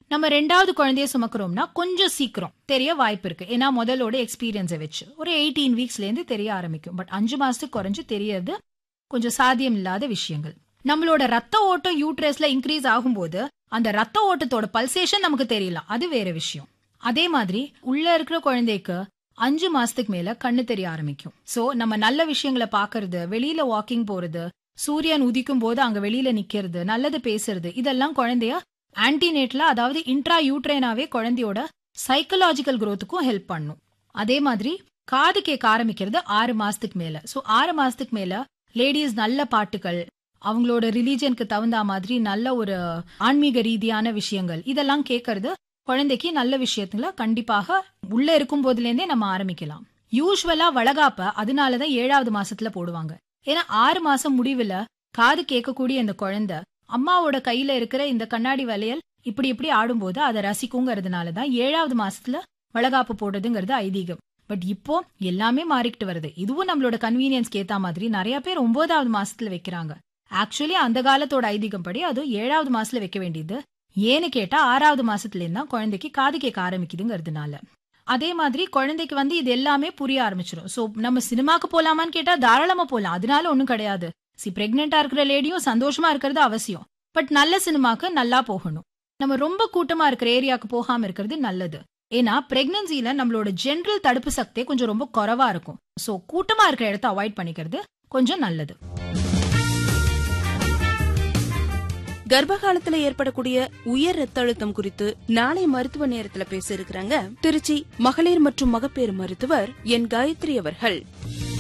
நம்ம ரெண்டாவது குழந்தைய சுமக்கிறோம்னா கொஞ்சம் சீக்கிரம் தெரிய வாய்ப்பு இருக்கு ஏன்னா முதலோட எக்ஸ்பீரியன்ஸை வச்சு ஒரு எயிட்டீன் வீக்ஸ்ல இருந்து தெரிய ஆரம்பிக்கும் பட் அஞ்சு மாசத்துக்கு குறைஞ்சு தெரியறது கொஞ்சம் சாத்தியம் இல்லாத விஷயங்கள் நம்மளோட ரத்த ஓட்டம் யூட்ரஸ்ல இன்க்ரீஸ் ஆகும்போது அந்த ரத்த ஓட்டத்தோட பல்சேஷன் நமக்கு தெரியலாம் அது வேற விஷயம் அதே மாதிரி உள்ள இருக்கிற குழந்தைக்கு அஞ்சு மாசத்துக்கு மேல கண்ணு தெரிய ஆரம்பிக்கும் சோ நம்ம நல்ல விஷயங்களை பாக்குறது வெளியில வாக்கிங் போறது சூரியன் உதிக்கும் போது அங்க வெளியில நிக்கிறது நல்லது பேசுறது இதெல்லாம் குழந்தைய ஆன்டினேட்ல அதாவது இன்ட்ரா யூட்ரைனாவே குழந்தையோட சைக்கலாஜிக்கல் growthக்கும் ஹெல்ப் பண்ணும் அதே மாதிரி காது கேட்க ஆரம்பிக்கிறது ஆறு மாசத்துக்கு மேல சோ ஆறு மாசத்துக்கு மேல லேடிஸ் நல்ல பாட்டுகள் அவங்களோட ரிலீஜனுக்கு தகுந்த மாதிரி நல்ல ஒரு ஆன்மீக ரீதியான விஷயங்கள் இதெல்லாம் கேட்கறது குழந்தைக்கு நல்ல விஷயத்துல கண்டிப்பாக உள்ள இருக்கும் போதுல இருந்தே நம்ம ஆரம்பிக்கலாம் யூஸ்வலா வளகாப்ப அதனாலதான் ஏழாவது மாசத்துல போடுவாங்க ஏன்னா ஆறு மாசம் முடிவுல காது கேட்கக்கூடிய இந்த குழந்தை அம்மாவோட கையில இருக்கிற இந்த கண்ணாடி வளையல் இப்படி இப்படி ஆடும்போது அதை ரசிக்குங்கிறதுனாலதான் ஏழாவது மாசத்துல வளகாப்பு போடுறதுங்கிறது ஐதீகம் பட் இப்போ எல்லாமே மாறிக்கிட்டு வருது இதுவும் நம்மளோட கன்வீனியன்ஸ்க்கு ஏத்த மாதிரி நிறைய பேர் ஒன்பதாவது மாசத்துல வைக்கிறாங்க ஆக்சுவலி அந்த காலத்தோட ஐதீகம் படி அது ஏழாவது மாசத்துல வைக்க வேண்டியது ஏன்னு கேட்டா ஆறாவது மாசத்துல இருந்தா குழந்தைக்கு காது கேட்க ஆரம்பிக்குதுங்கிறதுனால அதே மாதிரி குழந்தைக்கு வந்து இது எல்லாமே புரிய ஆரம்பிச்சிடும் சோ நம்ம சினிமாக்கு போலாமான்னு கேட்டா தாராளமா போலாம் அதனால ஒண்ணும் கிடையாது சி பிரெக்னெண்டா இருக்கிற லேடியும் சந்தோஷமா இருக்கிறது அவசியம் பட் நல்ல சினிமாக்கு நல்லா போகணும் நம்ம ரொம்ப கூட்டமா இருக்கிற ஏரியாக்கு போகாம இருக்கிறது நல்லது ஏன்னா பிரெக்னன்சில நம்மளோட ஜென்ரல் தடுப்பு சக்தி கொஞ்சம் ரொம்ப குறைவா இருக்கும் சோ கூட்டமா இருக்கிற இடத்த அவாய்ட் பண்ணிக்கிறது கொஞ்சம் நல்லது கர்ப்ப காலத்துல ஏற்படக்கூடிய உயர் ரத்த அழுத்தம் குறித்து நாளை மருத்துவ நேரத்துல பேச இருக்கிறாங்க திருச்சி மகளிர் மற்றும் மகப்பேறு மருத்துவர் என் காயத்ரி அவர்கள்